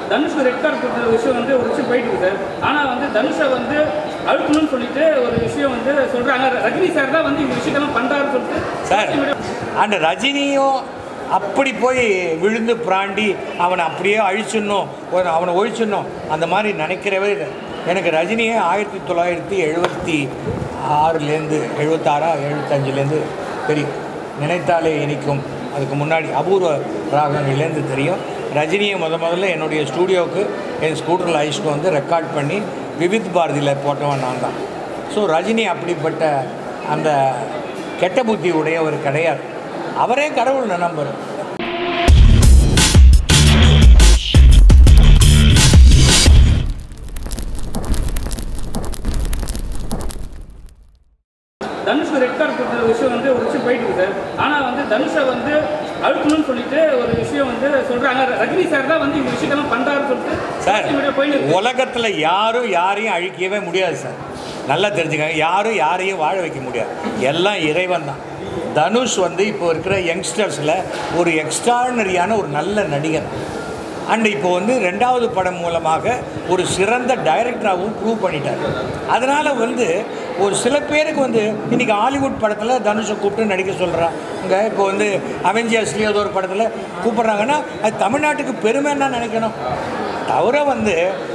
Dhanush red card கொடுத்த விஷயம் வந்து ஒரு விஷயம் போயிட்டு இருக்கு சார் ஆனால் வந்து தனுஷை வந்து அழுத்தணும்னு சொல்லிட்டு ஒரு விஷயம் வந்து சொல்கிறாங்க ரஜினி சார் தான் வந்து இந்த விஷயத்தெல்லாம் பண்ணுறாருன்னு சொல்லிட்டு சார் அந்த ரஜினியும் அப்படி போய் விழுந்து பிராண்டி அவனை அப்படியே அழிச்சிடணும் ஒரு- அவனை ஒழிச்சிடணும் அந்த மாதிரி நினைக்கிறவே இல்லை எனக்கு ரஜினியே ஆயிரத்தி தொள்ளாயிரத்தி எழுபத்தி ஆறுலேருந்து எழுபத்தாறா எழுபத்தஞ்சிலேருந்து தெரியும் நினைத்தாலே இனிக்கும் அதுக்கு முன்னாடி அபூர்வ ராகங்கள்லேருந்து தெரியும் ரஜினியை முத முதல்ல என்னுடைய ஸ்டூடியோவுக்கு என் ஸ்கூட்டரில் அழிச்சிட்டு வந்து ரெக்கார்ட் பண்ணி விவித் பாரதியில் போட்டவன் நான் தான் ஸோ ரஜினி அப்படிப்பட்ட அந்த கெட்ட புத்தி உடையவர் கிடையாது அவரே கடவுள் நம்பர் தனுஷ் ரெட் கார்டு கொடுத்த விஷயம் வந்து ஒரு விஷயம் போயிட்டு இருக்கு சார் ஆனால் வந்து தனுஷை வந்து அழுத்தணும்னு சொல்லிட்டு ஒரு விஷயம் வந்து சொல்கிறாங்க ரஜினி சார் தான் வந்து இந்த விஷயத்தெல்லாம் பண்ணுறாருன்னு சொல்லிட்டு சார் social media போயிட்டு இருக்கு. உலகத்தில் யாரும் யாரையும் அழிக்கவே முடியாது சார் நல்லா தெரிஞ்சுக்கங்க யாரும் யாரையும் வாழ வைக்க முடியாது எல்லாம் இறைவன் தான் தனுஷ் வந்து இப்போ இருக்கிற யங்ஸ்டர்ஸில் ஒரு எக்ஸ்ட்ரானரியான ஒரு நல்ல நடிகர் அண்ட் இப்போ வந்து ரெண்டாவது படம் மூலமாக ஒரு சிறந்த டைரக்டராகவும் ப்ரூவ் பண்ணிட்டார் அதனால் வந்து ஒரு சில பேருக்கு வந்து இன்றைக்கி ஹாலிவுட் படத்தில் தனுஷை கூப்பிட்டு நடிக்க சொல்கிறாங்க இப்போ வந்து அவெஞ்சர்ஸ்லேயே ஏதோ ஒரு படத்தில் கூப்பிட்றாங்கன்னா அது தமிழ்நாட்டுக்கு பெருமைன்னா நினைக்கணும் தவிர வந்து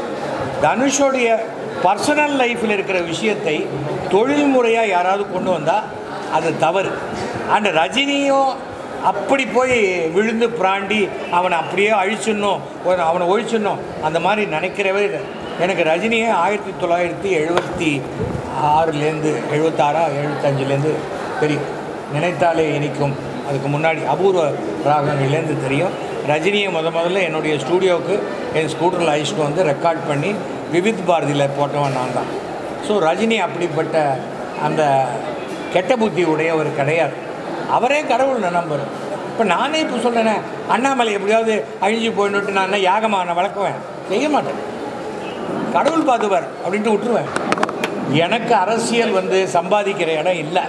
தனுஷோடைய பர்சனல் லைஃப்பில் இருக்கிற விஷயத்தை தொழில்முறையாக யாராவது கொண்டு வந்தால் அது தவறு அண்ட் ரஜினியும் அப்படி போய் விழுந்து பிராண்டி அவனை அப்படியே அழிச்சிடணும் ஒரு அவனை ஒழிச்சிடணும் அந்த மாதிரி நினைக்கிறவே இல்லை எனக்கு ரஜினியே ஆயிரத்தி தொள்ளாயிரத்தி எழுபத்தி ஆறுலேருந்து எழுபத்தாறா எழுபத்தஞ்சிலேருந்து தெரியும் நினைத்தாலே இனிக்கும் அதுக்கு முன்னாடி அபூர்வ ராகங்கள்லேருந்து தெரியும் ரஜினியை முத முதல்ல என்னுடைய ஸ்டூடியோவுக்கு என் ஸ்கூட்டரில் அழிச்சிட்டு வந்து ரெக்கார்ட் பண்ணி விவித் பாரதியில் போட்டவன் நான் தான் ஸோ ரஜினி அப்படிப்பட்ட அந்த கெட்ட புத்தி உடையவர் கிடையாது அவரே கடவுள் நம்பர் இப்போ நானே இப்போ சொல்கிறேனே அண்ணாமலை எப்படியாவது அழிஞ்சு போயின்னுட்டு நான் என்ன யாகமாக நான் வளர்க்குவேன் செய்ய மாட்டேன் கடவுள் பார்த்துவார் அப்படின்ட்டு விட்டுருவேன் எனக்கு அரசியல் வந்து சம்பாதிக்கிற இடம் இல்லை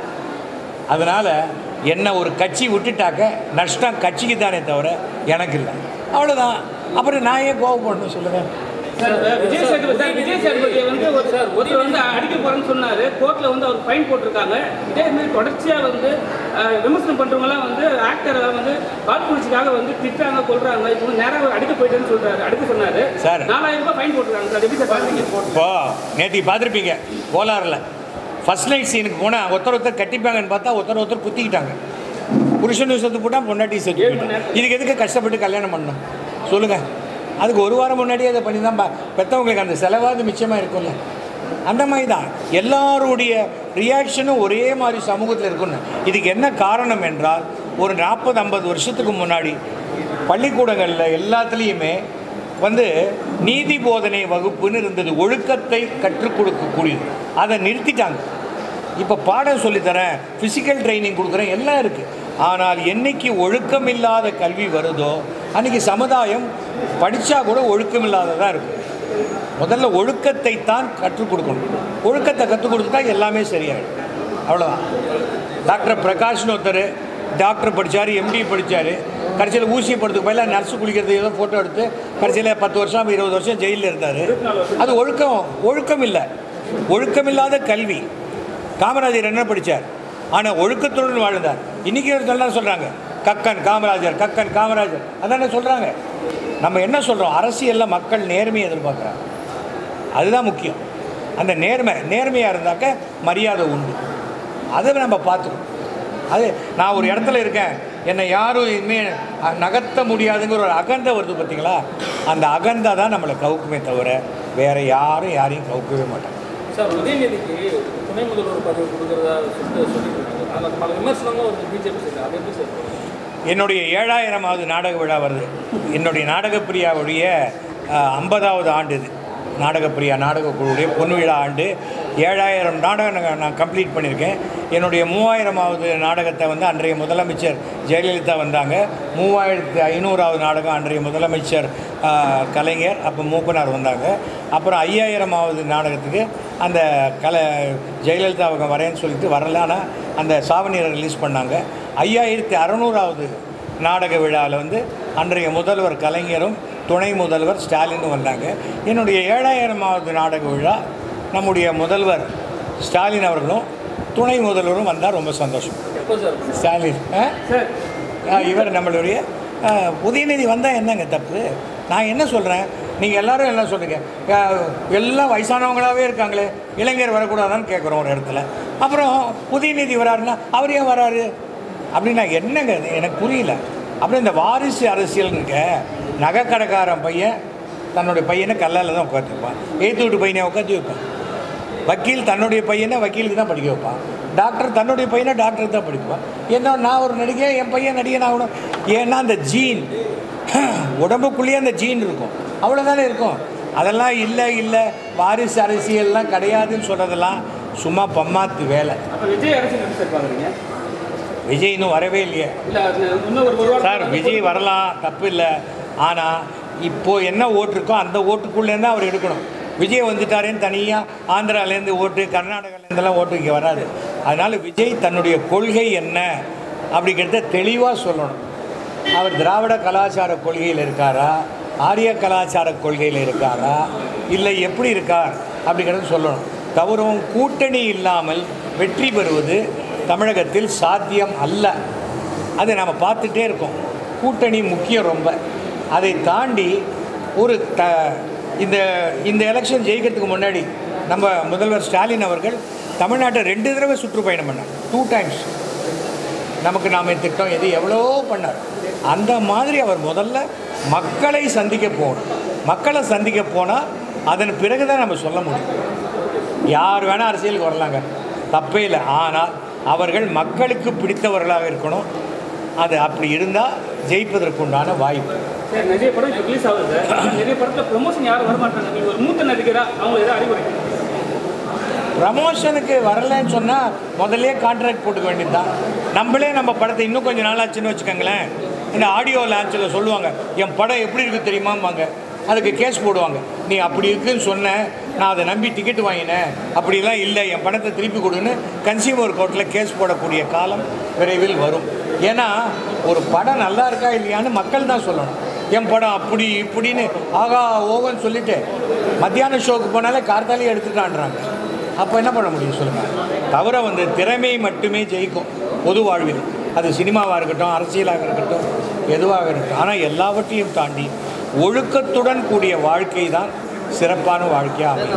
அதனால் என்ன ஒரு கட்சி விட்டுட்டாக்க நஷ்டம் கட்சிக்கு தானே தவிர எனக்கு இல்லை அவ்வளோதான் அப்புறம் நான் ஏன் கோவப்படணும் சொல்லுங்கள் சார் இப்ப விஜய் சேதுபதி சார் விஜய் சேதுபதியை வந்து ஒரு சார் ஒருத்தர் வந்து அடிக்க போறேன்னு சொன்னாரு கோர்ட்ல வந்து அவர் ஃபைன் போட்டிருக்காங்க இதே மாதிரி தொடர்ச்சியா வந்து அஹ், விமர்சனம் பண்றவங்கலாம் வந்து ஆக்டரை வந்து கால்புரிச்சிக்காக வந்து திட்டுறாங்க கொள்றாங்க இப்போ வந்து நேராக அடிக்க போயிட்டேன்னு சொல்றாரு அடிக்க சொன்னாரு சார். நாலாயிரம் ரூபாய் ஃபைன் போட்டிருக்காங்க சார் எப்படி சார் பாத்தீங்க இப்போ நேற்று பார்த்துருப்பீங்க கோலாரில் ஃபர்ஸ்ட் நைட் சீனுக்கு போனால் ஒருத்தர் ஒருத்தர் கட்டிப்பாங்கன்னு பார்த்தா ஒருத்தர் ஒருத்தர் குத்திக்கிட்டாங்க புருஷன் செத்து போட்டால் பொண்டாட்டி செத்து போயிட்டான். இதுக்கு எதுக்கு கஷ்டப்பட்டு கல்யாணம் பண்ணணும் சொல்லுங்கள் அதுக்கு ஒரு வாரம் முன்னாடியே அதை பண்ணி தான் பா- பெத்தவங்களுக்கு அந்த செலவாவது மிச்சமாக இருக்கும்ல அந்த மாதிரி தான் எல்லாருடைய ரியாக்ஷனும் ஒரே மாதிரி சமூகத்தில் இருக்குன்னு இதுக்கு என்ன காரணம் என்றால் ஒரு நாற்பது ஐம்பது வருஷத்துக்கு முன்னாடி பள்ளிக்கூடங்களில் எல்லாத்துலேயுமே வந்து நீதி போதனை வகுப்புன்னு இருந்தது ஒழுக்கத்தை கற்றுக் கொடுக்கக்கூடியது அதை நிறுத்திட்டாங்க இப்போ பாடம் சொல்லித்தரேன் ஃபிசிக்கல் ட்ரைனிங் கொடுக்குறேன் எல்லாம் இருக்குது ஆனால் என்னைக்கு ஒழுக்கம் இல்லாத கல்வி வருதோ அன்றைக்கி சமுதாயம் படித்தா கூட ஒழுக்கம் இல்லாததாக இருக்கும் முதல்ல ஒழுக்கத்தை தான் கற்றுக் கொடுக்கணும் ஒழுக்கத்தை கற்றுக் கொடுத்துட்டா எல்லாமே சரியாயிடும் அவ்வளோதான் டாக்டர் பிரகாஷ்னு ஒருத்தர் டாக்டர் படித்தார் எம்டி படித்தார் கடைசியில் ஊசி படுறதுக்கு பதிலாக நர்ஸு குளிக்கிறது ஏதோ ஃபோட்டோ எடுத்து கடைசியில் பத்து வருஷம் இருபது வருஷம் ஜெயிலில் இருந்தார் அது ஒழுக்கம் ஒழுக்கம் இல்லை ஒழுக்கமில்லாத கல்வி காமராஜர் என்ன படித்தார் ஆனால் ஒழுக்கத்துடன் வாழ்ந்தார் இன்றைக்கி சொல்லலாம் சொல்கிறாங்க கக்கன் காமராஜர் கக்கன் காமராஜர் அதானே சொல்கிறாங்க நம்ம என்ன சொல்கிறோம் அரசியலில் மக்கள் நேர்மையை எதிர்பார்க்குறாங்க அதுதான் முக்கியம் அந்த நேர்மை நேர்மையாக இருந்தாக்க மரியாதை உண்டு அதை நம்ம பார்த்துக்கணும் அது நான் ஒரு இடத்துல இருக்கேன் என்னை யாரும் இனிமேல் நகர்த்த முடியாதுங்கிற ஒரு அகந்தை வருது பார்த்தீங்களா அந்த அகந்தை தான் நம்மளை கவுக்குமே தவிர வேறு யாரும் யாரையும் கவுக்கவே மாட்டாங்க சார் உதயநிதிக்கு துணை முதல்வர் பதவி கொடுக்குறதா சொல்லிட்டு சொல்லியிருக்காங்க அதில் பல விமர்சனங்களும் வருது பிஜேபி சைடு அது எப்படி சார் என்னுடைய ஏழாயிரமாவது நாடக விழா வருது என்னுடைய நாடகப்பிரியாவுடைய அஹ், ஐம்பதாவது ஆண்டு இது நாடகப்பிரியா நாடக குழுவுடைய பொன் விழா ஆண்டு ஏழாயிரம் நாடகம் நான் நான் கம்ப்ளீட் பண்ணியிருக்கேன் என்னுடைய மூவாயிரமாவது நாடகத்தை வந்து அன்றைய முதலமைச்சர் ஜெயலலிதா வந்தாங்க மூவாயிரத்து ஐநூறாவது நாடகம் அன்றைய முதலமைச்சர் அஹ், கலைஞர் அப்போ மூப்பனார் வந்தாங்க அப்புறம் ஐயாயிரமாவது நாடகத்துக்கு அந்த கலை ஜெயலலிதா அவங்க வரேன்னு சொல்லிட்டு வரல ஆனால் அந்த சாவணியரை ரிலீஸ் பண்ணாங்க ஐயாயிரத்தி அறநூறாவது நாடக விழாவில் வந்து அன்றைய முதல்வர் கலைஞரும் துணை முதல்வர் ஸ்டாலின் வந்தாங்க என்னுடைய ஏழாயிரமாவது நாடக விழா நம்முடைய முதல்வர் ஸ்டாலின் அவர்களும் துணை முதல்வரும் வந்தால் ரொம்ப சந்தோஷம் எப்போ சார் ஸ்டாலின் ஆ? சார் ஆ, இவர் நம்மளுடைய ஆ, உதயநிதி வந்தால் என்னங்க தப்பு நான் என்ன சொல்கிறேன் நீங்கள் எல்லாரும் என்ன சொல்கிறீங்க ஆ, எல்லாம் வயசானவங்களாகவே இருக்காங்களே இளைஞர் வரக்கூடாதான்னு கேட்குறோம் ஒரு இடத்துல அப்புறம் உதயநிதி வராருன்னா அவர் ஏன் வராரு அப்படின்னா என்னங்க இது? எனக்கு புரியல அப்புறம் இந்த வாரிசு அரசியல்னுக்க நகைக்கடைக்காரன் பையன் தன்னுடைய பையனை கல்லால் தான் உட்காந்துருப்பான் ஏற்று விட்டு பையனை உட்காந்து வைப்பான் வக்கீல் தன்னுடைய பையனை வக்கீலுக்கு தான் படிக்க வைப்பான் டாக்டர் தன்னுடைய பையனை டாக்டருக்கு தான் படிப்பான் ஏன்னா நான் ஒரு நடிகை என் பையன் நடிகன் ஆகணும் ஏன்னா அந்த ஜீன் உடம்புக்குள்ளேயே அந்த ஜீன் இருக்கும் அவ்வளோதானே இருக்கும் அதெல்லாம் இல்லை இல்லை வாரிசு அரசியல்லாம் கிடையாதுன்னு சொல்கிறதெல்லாம் சும்மா பம்மாத்து வேலை அப்போ விஜய் அரசியல் எப்படி சார் பார்க்குறீங்க விஜய் இன்னும் வரவே இல்லையே இல்லை இன்னும் ஒரு ஒரு வாரம் சார் விஜய் வரலாம் தப்பு இல்லை ஆனால் இப்போ என்ன ஓட்டு இருக்கோ அந்த ஓட்டுக்குள்ளேருந்து அவர் எடுக்கணும் விஜய் வந்துட்டாரேன்னு தனியாக ஆந்திராலேருந்து ஓட்டு கர்நாடகாலேருந்தெல்லாம் ஓட்டு இங்கே வராது அதனால் விஜய் தன்னுடைய கொள்கை என்ன அப்படிங்கிறத தெளிவாக சொல்லணும் அவர் திராவிட கலாச்சார கொள்கையில் இருக்காரா ஆரிய கலாச்சார கொள்கையில் இருக்காரா இல்லை எப்படி இருக்கார் அப்படிங்கிறத சொல்லணும் தவறும் கூட்டணி இல்லாமல் வெற்றி பெறுவது தமிழகத்தில் சாத்தியம் அல்ல அதை நாம் பார்த்துட்டே இருக்கோம் கூட்டணி முக்கியம் ரொம்ப அதை தாண்டி ஒரு த இந்த இந்த எலெக்ஷன் ஜெயிக்கிறதுக்கு முன்னாடி நம்ம முதல்வர் ஸ்டாலின் அவர்கள் தமிழ்நாட்டை ரெண்டு தடவை சுற்றுப்பயணம் பண்ணார் டூ டைம்ஸ் நமக்கு நாம திட்டம் எது எவ்வளோ பண்ணார் அந்த மாதிரி அவர் முதல்ல மக்களை சந்திக்க போகணும் மக்களை சந்திக்க போனால் அதன் பிறகு தான் நம்ம சொல்ல முடியும் யார் வேணால் அரசியலுக்கு வரலாங்க தப்பே இல்லை ஆனால் அவர்கள் மக்களுக்கு பிடித்தவர்களாக இருக்கணும் அது அப்படி இருந்தால் ஜெயிப்பதற்குண்டான வாய்ப்பு சார் நிறைய படம் இப்போ ரிலீஸ் ஆகுது சார் நிறைய படத்தில் ப்ரொமோஷன் யாரும் வரமாட்டாங்க நீங்கள் ஒரு மூத்த நடிகராக அவங்க ஏதாவது அறிவுரை ப்ரமோஷனுக்கு வரலன்னு சொன்னால் முதல்லயே கான்ட்ராக்ட் போட்டுக்க வேண்டியதுதான் நம்மளே நம்ம படத்தை இன்னும் கொஞ்சம் நாளாச்சுன்னு வச்சுக்கோங்களேன் இந்த ஆடியோ லான்ச்சில் சொல்லுவாங்க என் படம் எப்படி இருக்குது தெரியுமாம்பாங்க அதுக்கு கேஸ் போடுவாங்க நீ அப்படி இருக்குன்னு சொன்ன நான் அதை நம்பி டிக்கெட் வாங்கினேன் அப்படிலாம் இல்லை என் பணத்தை திருப்பி கொடுன்னு கன்சியூமர் கோர்ட்டில் கேஸ் போடக்கூடிய காலம் விரைவில் வரும் ஏன்னா ஒரு படம் நல்லா இருக்கா இல்லையான்னு மக்கள் தான் சொல்லணும் என் படம் அப்படி இப்படின்னு ஆகா ஓவன்னு சொல்லிட்டு மத்தியான ஷோக்கு போனாலே கார்த்தாலே எடுத்துட்டான்றாங்க அப்போ என்ன பண்ண முடியும் சொல்லுங்கள் தவிர வந்து திறமை மட்டுமே ஜெயிக்கும் பொது வாழ்வில் அது சினிமாவாக இருக்கட்டும் அரசியலாக இருக்கட்டும் எதுவாக இருக்கட்டும் ஆனால் எல்லாவற்றையும் தாண்டி ஒழுக்கத்துடன் கூடிய வாழ்க்கை தான் சிறப்பான வாழ்க்கையாக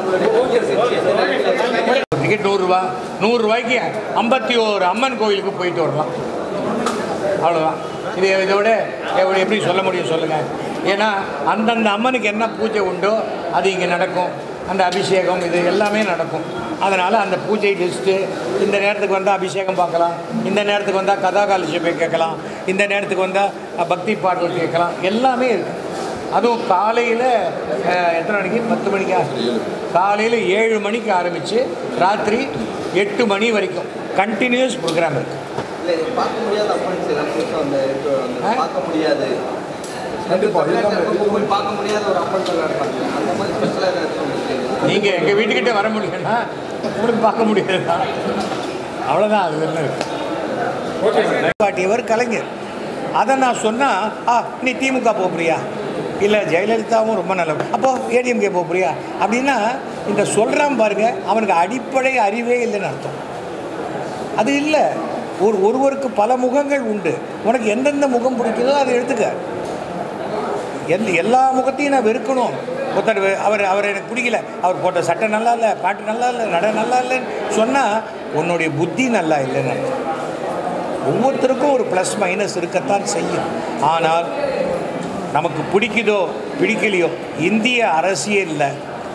அமையும் டிக்கெட் நூறுரூவா நூறுரூவாய்க்கு ஐம்பத்தி ஓரு அம்மன் கோயிலுக்கு போயிட்டு வரலாம் அவ்வளோதான் இது இதோட எப்படி எப்படி சொல்ல முடியும் சொல்லுங்கள் ஏன்னா அந்தந்த அம்மனுக்கு என்ன பூஜை உண்டோ அது இங்கே நடக்கும் அந்த அபிஷேகம் இது எல்லாமே நடக்கும் அதனால் அந்த பூஜை லிஸ்ட்டு இந்த நேரத்துக்கு வந்தால் அபிஷேகம் பார்க்கலாம் இந்த நேரத்துக்கு வந்தால் கதாகாலிஷபம் கேட்கலாம் இந்த நேரத்துக்கு வந்தால் பக்தி பாடல் கேட்கலாம் எல்லாமே இருக்குது அதுவும் காலையில் எத்தனை மணிக்கு பத்து மணிக்கா காலையில் ஏழு மணிக்கு ஆரம்பித்து ராத்திரி எட்டு மணி வரைக்கும் கண்டினியூஸ் ப்ரோக்ராம் இருக்குது இல்லை இது பார்க்க முடியாத அப்பன்ஸ் எல்லாம் புதுசாக அந்த இருக்கு அந்த ஆ? பார்க்க முடியாது கண்டிப்பா, தமிழ்நாட்டுல இதுதான் இருக்க போய் பார்க்க முடியாத ஒரு அப்பன்ஸ் இருப்பாங்க அந்த மாதிரி ஸ்பெஷலாக ஏதாச்சும் உங்களுக்கு தெரியுமா? நீங்கள் எங்கள் வீட்டுக்கிட்ட வர முடியும்னா உங்களுக்கு பார்க்க முடியாது தான் அவ்வளோதான் அது என்ன இருக்கு பாட்டியவர் கலைஞர் அதை நான் சொன்னால் ஆ நீ திமுக போகிறியா இல்லை ஜெயலலிதாவும் ரொம்ப நல்ல அப்போ ஏடிஎம்கே போகிறியா அப்படின்னா இந்த சொல்கிறான் பாருங்க அவனுக்கு அடிப்படை அறிவே இல்லைன்னு அர்த்தம் அது இல்லை ஒரு ஒருவருக்கு பல முகங்கள் உண்டு உனக்கு எந்தெந்த முகம் பிடிக்குதோ அதை எடுத்துக்க எந்த எல்லா முகத்தையும் நான் வெறுக்கணும் ஒருத்தர் வெ- அவர் அவர் எனக்கு பிடிக்கல அவர் போட்ட சட்டை நல்லா இல்லை பாட்டு நல்லா இல்லை நடை நல்லா இல்லைன்னு சொன்னால் உன்னுடைய புத்தி நல்லா இல்லைன்னு அர்த்தம். ஒவ்வொருத்தருக்கும் ஒரு ப்ளஸ் மைனஸ் இருக்கத்தான் செய்யும் ஆனால் நமக்கு பிடிக்குதோ பிடிக்கலையோ இந்திய அரசியலில்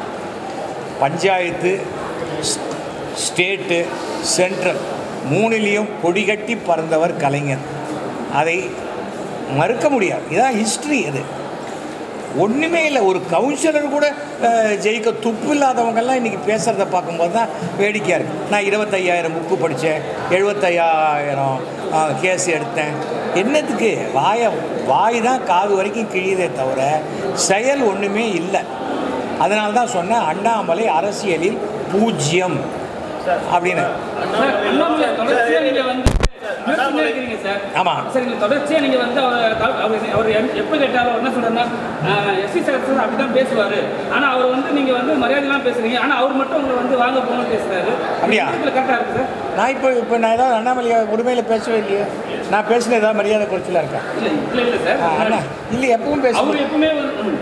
பஞ்சாயத்து ஸ்- ஸ்டேட்டு சென்ட்ரல் மூணுலேயும் கொடிகட்டி பறந்தவர் கலைஞர் அதை மறுக்க முடியாது இதான் ஹிஸ்ட்ரி அது ஒன்றுமே இல்லை ஒரு கவுன்சிலர் கூட அஹ், ஜெயிக்க துப்பு இல்லாதவங்கெல்லாம் இன்றைக்கி பேசுகிறத பார்க்கும்போது தான் வேடிக்கையாக இருக்குது நான் இருபத்தையாயிரம் புக்கு படித்தேன் எழுபத்தையாயிரம் கேஸ் எடுத்தேன் என்னத்துக்கு வாயை வாய் தான் காது வரைக்கும் கிழியுதே தவிர செயல் ஒன்றுமே இல்லை அதனால தான் சொன்னேன் அண்ணாமலை அரசியலில் பூஜ்ஜியம் அப்படின்னு சார் அண்ணாமலை தொடர்ச்சியாக நீங்கள் வந்து விமர்சனம் இருக்கிறீங்க சார் ஆமா. சார் நீங்க தொடர்ச்சியா நீங்க வந்து அவர் க- அவர் அவர் எப்- எப்ப கேட்டாலும் அவர் என்ன சொல்றாருன்னா எஸ்சி சார் சார் அப்படிதான் பேசுவாரு ஆனா அவர் வந்து நீங்க வந்து மரியாதைலாம் பேசுறீங்க ஆனா அவர் மட்டும் உங்களை வந்து வாங்க போங்க பேசுறாரு அப்படியா? கரெக்டா இருக்கு சார் நான் இப்போ இப்போ நான் ஏதாவது அண்ணாமலையை உரிமையில் பேசவே இல்லையே நான் பேசின ஏதாவது மரியாதை குறைச்சலாக இருக்கேன் இல்ல இல்ல இல்ல சார் ஆ, அண்ணா இல்லை எப்பவும் பேசுவேன் அவர் எப்பவுமே வந்து ம்.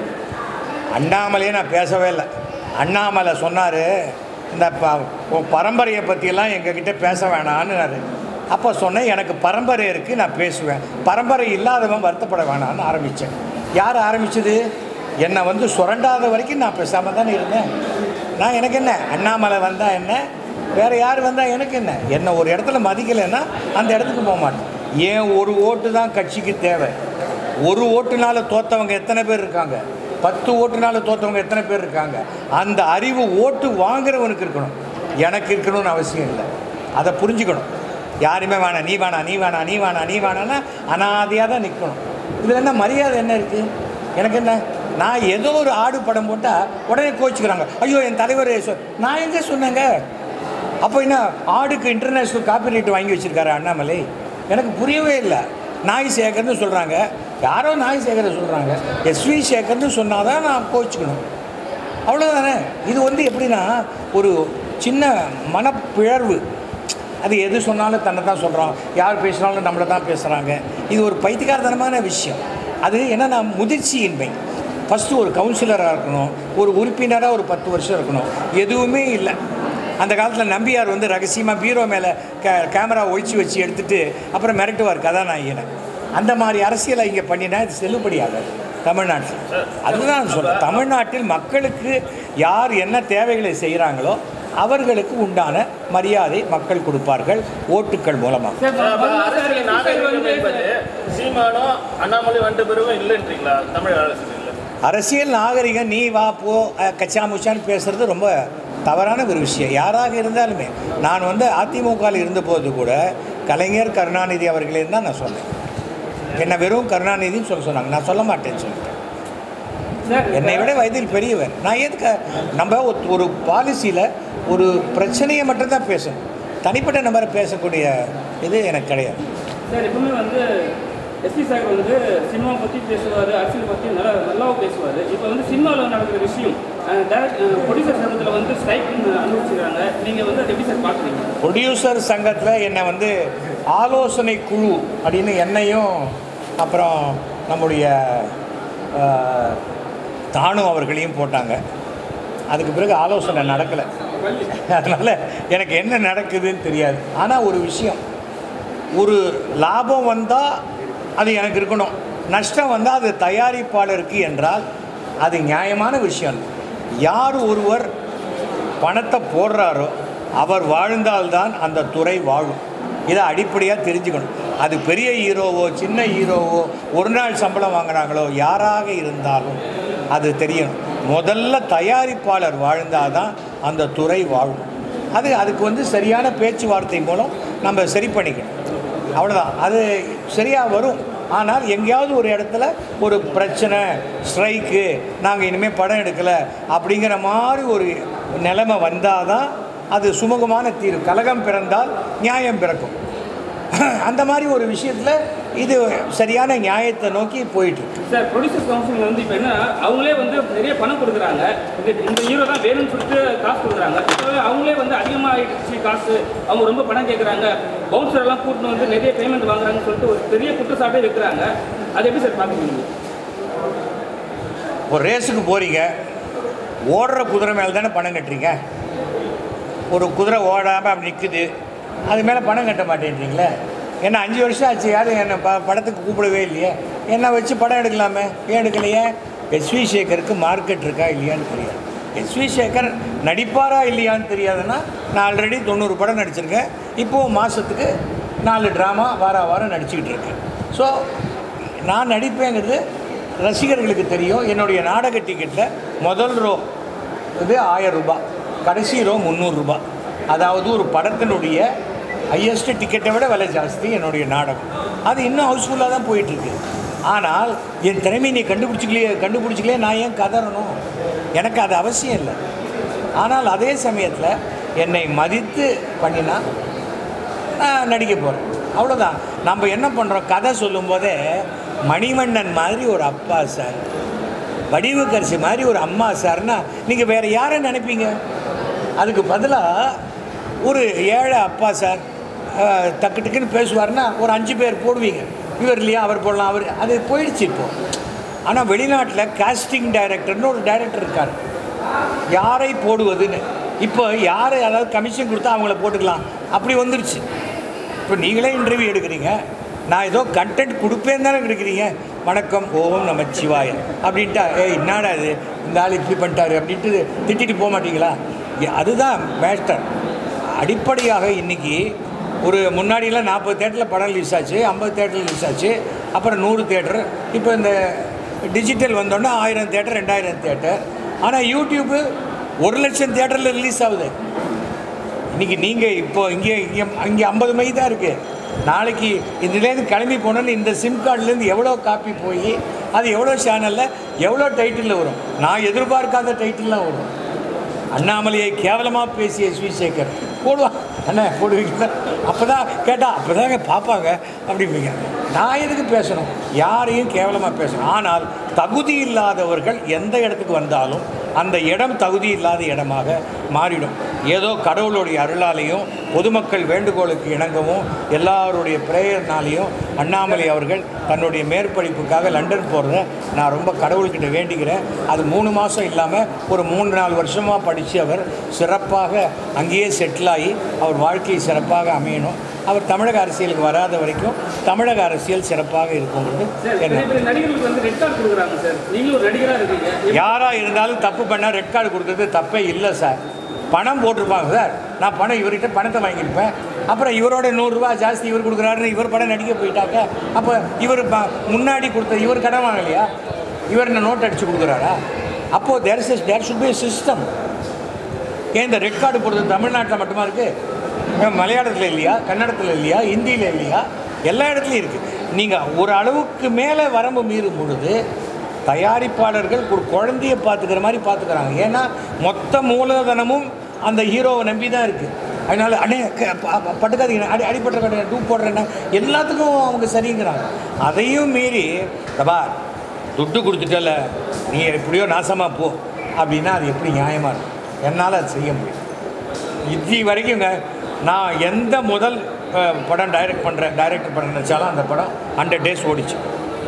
அண்ணாமலையே நான் பேசவே இல்லை அண்ணாமலை சொன்னார் இந்த ப உன் பரம்பரையை பற்றியெல்லாம் எங்ககிட்ட பேச வேணான்னு அப்போ சொன்னேன் எனக்கு பரம்பரை இருக்குது நான் பேசுவேன் பரம்பரை இல்லாதவன் வருத்தப்பட வேணான்னு ஆரம்பித்தேன் யார் ஆரம்பிச்சது என்னை வந்து சுரண்டாத வரைக்கும் நான் பேசாமல் தானே இருந்தேன் நான் எனக்கு என்ன அண்ணாமலை வந்தால் என்ன வேறு யார் வந்தால் எனக்கு என்ன என்னை ஒரு இடத்துல மதிக்கலைன்னா அந்த இடத்துக்கு போக மாட்டேன் ஏன் ஒரு ஓட்டு தான் கட்சிக்கு தேவை ஒரு ஓட்டுனால தோத்தவங்க எத்தனை பேர் இருக்காங்க பத்து ஓட்டுனால தோத்தவங்க எத்தனை பேர் இருக்காங்க அந்த அறிவு ஓட்டு வாங்குறவனுக்கு இருக்கணும் எனக்கு இருக்கணும்னு அவசியம் இல்லை அதை புரிஞ்சுக்கணும் யாருமே வேணாம் நீ வேணாம் நீ வேணாம் நீ வேணாம் நீ வேணாம்னா அனாதையாக தான் நிற்கணும் இதில் என்ன மரியாதை என்ன இருக்குது எனக்கு என்ன நான் ஏதோ ஒரு ஆடு படம் போட்டால் உடனே கோச்சிக்கிறாங்க ஐயோ என் தலைவர் சொ- நான் எங்கே சொன்னேங்க அப்போ என்ன ஆடுக்கு இன்டர்நேஷ்னல் காப்பிரைட் வாங்கி வச்சிருக்காரு அண்ணாமலை எனக்கு புரியவே இல்லை நாய் சேகர்னு சொல்கிறாங்க யாரோ நாய் சேகரை சொல்கிறாங்க எஸ்வி சேகர்னு சொன்னால் தான் நான் கோச்சிக்கணும் அவ்வளோதானே இது வந்து எப்படின்னா ஒரு சின்ன மனப்பிழர்வு அது எது சொன்னாலும் தன்னை தான் சொல்கிறோம் யார் பேசினாலும் நம்மளை தான் பேசுகிறாங்க இது ஒரு பைத்தியகாரத்தனமான விஷயம் அது என்னன்னா முதிர்ச்சியின்மை ஃபஸ்ட்டு ஒரு கவுன்சிலராக இருக்கணும் ஒரு உறுப்பினராக ஒரு பத்து வருஷம் இருக்கணும் எதுவுமே இல்லை அந்த காலத்தில் நம்பியார் வந்து ரகசியமாக பீரோ மேலே கே கேமரா ஒழிச்சு வச்சு எடுத்துட்டு அப்புறம் மிரட்டுவார் கதாநாயகனை அந்த மாதிரி அரசியலை இங்கே பண்ணினா இது செல்லுபடியாகாது தமிழ்நாட்டில் அதுதான் நான் சொல்கிறேன் தமிழ்நாட்டில் மக்களுக்கு யார் என்ன தேவைகளை செய்கிறாங்களோ அவர்களுக்கு உண்டான மரியாதை மக்கள் கொடுப்பார்கள் ஓட்டுக்கள் மூலமாக சார் அப்ப முதல்ல சார் அரசியல் எஸ்சி சார் நாகரிகம் வந்து என்பது சீமானும் அண்ணாமலை வந்த பிறகும் இல்லைன்றீங்களா தமிழ் அரசியல் அரசியல் நாகரிகம் நீ வா போ அஹ், கச்சா முச்சான்னு பேசுறது ரொம்ப தவறான ஒரு விஷயம் யாராக இருந்தாலுமே நான் வந்து அதிமுகவில் இருந்தபோது கூட கலைஞர் கருணாநிதி அவர்களே தான் நான் சொன்னேன் என்ன வெறும் கருணாநிதின்னு சொல்ல சொன்னாங்க நான் சொல்ல மாட்டேன்னு சொல்லிட்டேன் சார் என்னை விட வயதில் பெரியவர் நான் எதுக்கு நம்ம ஒரு- ஒரு பாலிசியில் ஒரு பிரச்சனையை மட்டும்தான் பேசணும் தனிப்பட்ட நபரை பேசக்கூடிய இது எனக்கு கிடையாது சார் எப்பவுமே வந்து எஸ்பி சார் வந்து சினிமா பற்றி பேசுவார் அரசியல் பற்றி நல்லா நல்லாவும் பேசுவார் இப்போ வந்து சினிமாவில் நடக்கிற விஷயம் டேரக்ட் ப்ரொடியூசர் சங்கத்தில் வந்து ஸ்ட்ரைக் அனுபவிச்சிருக்காங்க நீங்கள் வந்து அதை எப்படி சார் பார்க்குறீங்க ப்ரொடியூசர் சங்கத்தில் என்னை வந்து ஆலோசனை குழு அப்படின்னு என்னையும் அப்புறம் நம்முடைய ஆஹ், தானு அவர்களையும் போட்டாங்க அதுக்கு பிறகு ஆலோசனை நடக்கலை அதனால் எனக்கு என்ன நடக்குதுன்னு தெரியாது ஆனால் ஒரு விஷயம் ஒரு லாபம் வந்தால் அது எனக்கு இருக்கணும் நஷ்டம் வந்தால் அது தயாரிப்பாளருக்கு என்றால் அது நியாயமான விஷயம் யார் ஒருவர் பணத்தை போடுறாரோ அவர் வாழ்ந்தால்தான் அந்த துறை வாழும் இதை அடிப்படையாக தெரிஞ்சுக்கணும் அது பெரிய ஹீரோவோ சின்ன ஹீரோவோ ஒரு நாள் சம்பளம் வாங்குறாங்களோ யாராக இருந்தாலும் அது தெரியணும் முதல்ல தயாரிப்பாளர் வாழ்ந்தாதான் அந்த துறை வாழும் அது அதுக்கு வந்து சரியான பேச்சுவார்த்தை மூலம் நம்ம சரி பண்ணிக்கணும் அவ்வளோதான் அது சரியாக வரும் ஆனால் எங்கேயாவது ஒரு இடத்துல ஒரு பிரச்சனை ஸ்ட்ரைக்கு நாங்கள் இனிமேல் படம் எடுக்கலை அப்படிங்கிற மாதிரி ஒரு நிலைமை வந்தால் தான் அது சுமூகமான தீர்வு கலகம் பிறந்தால் நியாயம் பிறக்கும் அந்த மாதிரி ஒரு விஷயத்தில் இது சரியான நியாயத்தை நோக்கி போயிட்டுருக்கு சார் ப்ரொடியூசர் கவுன்சில் வந்து இப்போ என்ன அவங்களே வந்து நிறைய பணம் கொடுக்குறாங்க இது இந்த ஹீரோ தான் வேணும்னு சொல்லிட்டு காசு கொடுக்குறாங்க இப்போ அவங்களே வந்து அதிகமாக ஆயிடுச்சு காசு அவங்க ரொம்ப பணம் கேட்குறாங்க பவுன்சர் எல்லாம் கூட்டின்னு வந்து நிறைய பேமெண்ட் வாங்குறாங்கன்னு சொல்லிட்டு ஒரு பெரிய குற்றச்சாட்டே வைக்கிறாங்க அது எப்படி சார் பார்க்குறீங்க ஒரு ரேஸுக்கு போகிறீங்க ஓடுற குதிரை மேலே தானே பணம் கட்டுறீங்க ஒரு குதிரை ஓடாமல் அப்படி நிற்குது அது மேலே பணம் கட்ட மாட்டேன்றீங்களே என்ன அஞ்சு வருஷம் ஆச்சு யாரும் என்னை ப படத்துக்கு கூப்பிடவே இல்லையே என்ன வச்சு படம் எடுக்கலாமே ஏன் எடுக்கலையே எஸ்வி சேகருக்கு மார்க்கெட் இருக்கா இல்லையான்னு தெரியாது எஸ்வி சேகர் நடிப்பாரா இல்லையான்னு தெரியாதுன்னா நான் ஆல்ரெடி தொண்ணூறு படம் நடிச்சிருக்கேன் இப்போது மாதத்துக்கு நாலு ட்ராமா வார வாரம் நடிச்சுக்கிட்டு இருக்கேன் ஸோ நான் நடிப்பேங்கிறது ரசிகர்களுக்கு தெரியும் என்னுடைய நாடக டிக்கெட்டில் முதல் ரோ இது ஆயிரம் ரூபாய் கடைசி ரோ முந்நூறுரூபா அதாவது ஒரு படத்தினுடைய ஹையஸ்ட் டிக்கெட்டை விட விலை ஜாஸ்தி என்னுடைய நாடகம் அது இன்னும் ஹவுஸ்ஃபுல்லாக தான் போயிட்டுருக்கு ஆனால் என் திறமையை நீ கண்டுபிடிச்சிக்கலையே கண்டுபிடிச்சிக்கலையே நான் ஏன் கதறணும் எனக்கு அது அவசியம் இல்லை ஆனால் அதே சமயத்தில் என்னை மதித்து பண்ணினா நான் நடிக்க போகிறேன் அவ்வளோதான் நம்ம என்ன பண்ணுறோம் கதை சொல்லும்போதே மணிவண்ணன் மாதிரி ஒரு அப்பா சார் வடிவுக்கரசி மாதிரி ஒரு அம்மா சார்னா நீங்கள் வேறு யாரை நினைப்பீங்க அதுக்கு பதிலாக ஒரு ஏழை அப்பா சார் அஹ், டக்கு டக்குன்னு பேசுவார்னா ஒரு அஞ்சு பேர் போடுவீங்க இவர் இல்லையா அவர் போடலாம் அவர் அது போயிடுச்சு இப்போ ஆனால் வெளிநாட்டில் காஸ்டிங் டைரக்டர்னு ஒரு டைரக்டர் இருக்கார் யாரை போடுவதுன்னு இப்போ யாரை அதாவது கமிஷன் கொடுத்தா அவங்கள போட்டுக்கலாம் அப்படி வந்துருச்சு இப்போ நீங்களே இன்டர்வியூ எடுக்கிறீங்க நான் ஏதோ கண்டென்ட் கொடுப்பேன் தானே எடுக்கிறீங்க வணக்கம் ஓம் நம சிவாய அப்படின்ட்டா ஏய் என்னடா இது இந்த ஆள் இப்படி பண்ணிட்டாரு அப்படின்ட்டு திட்டிட்டு போக மாட்டீங்களா இ- அதுதான் மேட்டர் அடிப்படையாக இன்னைக்கு ஒரு முன்னாடியெல்லாம் நாற்பது தேட்டரில் படம் ரிலீஸ் ஆச்சு ஐம்பது தேட்டரில் ரிலீஸ் ஆச்சு அப்புறம் நூறு தேட்டர் இப்போ இந்த டிஜிட்டல் வந்தோடனே ஆயிரம் தேட்டர் ரெண்டாயிரம் தேட்டர் ஆனால் யூடியூப்பு ஒரு லட்சம் தேட்டரில் ரிலீஸ் ஆகுது இன்னைக்கு நீங்கள் இப்போ இங்கே இங்கே இங்கே ஐம்பது மை தான் இருக்குது நாளைக்கு இதுலேருந்து கிளம்பி போனோன்னு இந்த சிம் கார்டுலேருந்து எவ்வளோ காப்பி போய் அது எவ்வளோ சேனலில் எவ்வளோ டைட்டிலில் வரும் நான் எதிர்பார்க்காத டைட்டில்லாம் வரும் அண்ணாமலையை கேவலமாக பேசிய ஸ்ரீசேகர் போடுவான் அண்ணா போடுவீங்களா அப்போ தான் கேட்டால் அப்போ தாங்க பார்ப்பாங்க அப்படிம்பீங்க நான் எதுக்கு பேசணும் யாரையும் கேவலமாக பேசணும் ஆனால் தகுதி இல்லாதவர்கள் எந்த இடத்துக்கு வந்தாலும் அந்த இடம் தகுதி இல்லாத இடமாக மாறிடும் ஏதோ கடவுளுடைய அருளாலையும் பொதுமக்கள் வேண்டுகோளுக்கு இணங்கவும் எல்லாருடைய பிரேயர்னாலையும் அண்ணாமலை அவர்கள் தன்னுடைய மேற்படிப்புக்காக லண்டன் போகிறத நான் ரொம்ப கடவுள்கிட்ட வேண்டிக்கிறேன் அது மூணு மாதம் இல்லாமல் ஒரு மூணு நாலு வருஷமாக படித்து அவர் சிறப்பாக அங்கேயே செட்டில் ஆகி அவர் வாழ்க்கை சிறப்பாக அமையணும் அவர் தமிழக அரசியலுக்கு வராத வரைக்கும் தமிழக அரசியல் சிறப்பாக இருக்குங்கிறது சார் என்ன பெரிய பெரிய நடிகர்களுக்கு வந்து ரெட் கார்டு கொடுக்குறாங்க சார் நீங்களும் ஒரு நடிகராக இருக்கீங்க யாராக இருந்தாலும் தப்பு பண்ணால் ரெட் கார்டு கொடுக்கறது தப்பே இல்லை சார் பணம் போட்டிருப்பாங்க சார் நான் பணம் இவர்கிட்ட பணத்தை வாங்கியிருப்பேன் அப்புறம் இவரோட நூறுரூவா ஜாஸ்தி இவர் கொடுக்குறாருன்னு இவர் படம் நடிக்க போயிட்டாக்க அப்போ இவர் ப- முன்னாடி கொடுத்த இவர் கடன் வாங்கலையா இவர் என்ன நோட் அடித்து கொடுக்குறாரா அப்போது there is there should be system ஏன் இந்த ரெட் கார்டு போடுறது தமிழ்நாட்டில் மட்டுமா இருக்குது மலையாளத்தில் இல்லையா கன்னடத்தில் இல்லையா ஹிந்தியில் இல்லையா எல்லா இடத்துலையும் இருக்குது நீங்கள் ஒரு அளவுக்கு மேலே வரம்பு மீறும் பொழுது தயாரிப்பாளர்கள் ஒரு குழந்தைய பார்த்துக்கிற மாதிரி பார்த்துக்கிறாங்க ஏன்னா மொத்த மூலதனமும் அந்த ஹீரோவை நம்பி தான் இருக்குது அதனால் அண்ணே க- ப- ப- பட்டுக்காதீங்க அடி அடிப்பட்ட கடை டூ போடுறேன்னா எல்லாத்துக்கும் அவங்க சரிங்கிறாங்க அதையும் மீறி தபா துட்டு கொடுத்துட்டல நீ எப்படியோ நாசமாக போ அப்படின்னா அது எப்படி நியாயமாக இருக்கும் என்னால் அது செய்ய முடியும் இது வரைக்குங்க நான் எந்த முதல் அஹ், படம் டைரக்ட் பண்ணுறேன் டைரக்ட் பண்ண நினச்சாலும் அந்த படம் ஹண்ட்ரட் டேஸ் ஓடிச்சு